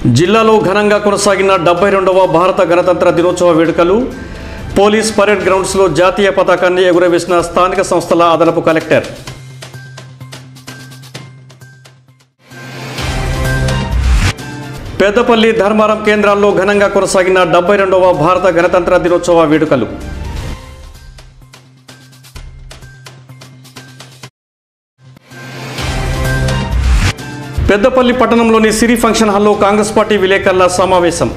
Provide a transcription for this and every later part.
జిల్లాలో ఘనంగా కొనసాగిన డెబ్బై రెండవ భారత గణతంత్ర దినోత్సవ వేడుకలు పోలీస్ పరేడ్ గ్రౌండ్స్లో జాతీయ పతాకాన్ని ఎగురవేసిన స్థానిక సంస్థల అదనపు కలెక్టర్ పెద్దపల్లి ధర్మారం కేంద్రాల్లో ఘనంగా కొనసాగిన డెబ్బై రెండవ భారత గణతంత్ర దినోత్సవ వేడుకలు పెద్దపల్లి పట్టణంలోని సిరి ఫంక్షన్ హాల్లో కాంగ్రెస్ పార్టీ విలేకరుల సమావేశం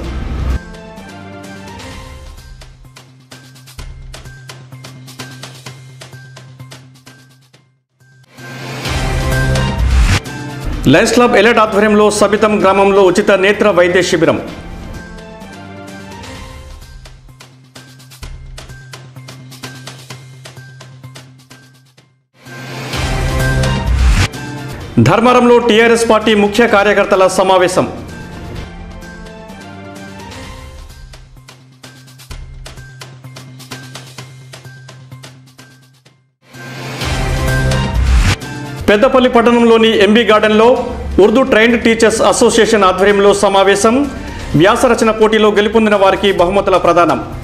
లయన్స్ క్లబ్ ఎలెట్ ఆధ్వర్యంలో సబితం గ్రామంలో ఉచిత నేత్ర వైద్య శిబిరం ధర్మవరంలో టీఆర్ఎస్ పార్టీ ముఖ్య కార్యకర్తల సమావేశం పెద్దపల్లి పట్టణంలోని ఎంబీ గార్డెన్లో ఉర్దూ ట్రైన్డ్ టీచర్స్ అసోసియేషన్ ఆధ్వర్యంలో సమావేశం వ్యాసరచన పోటీలో గెలుపొందిన వారికి బహుమతుల ప్రదానం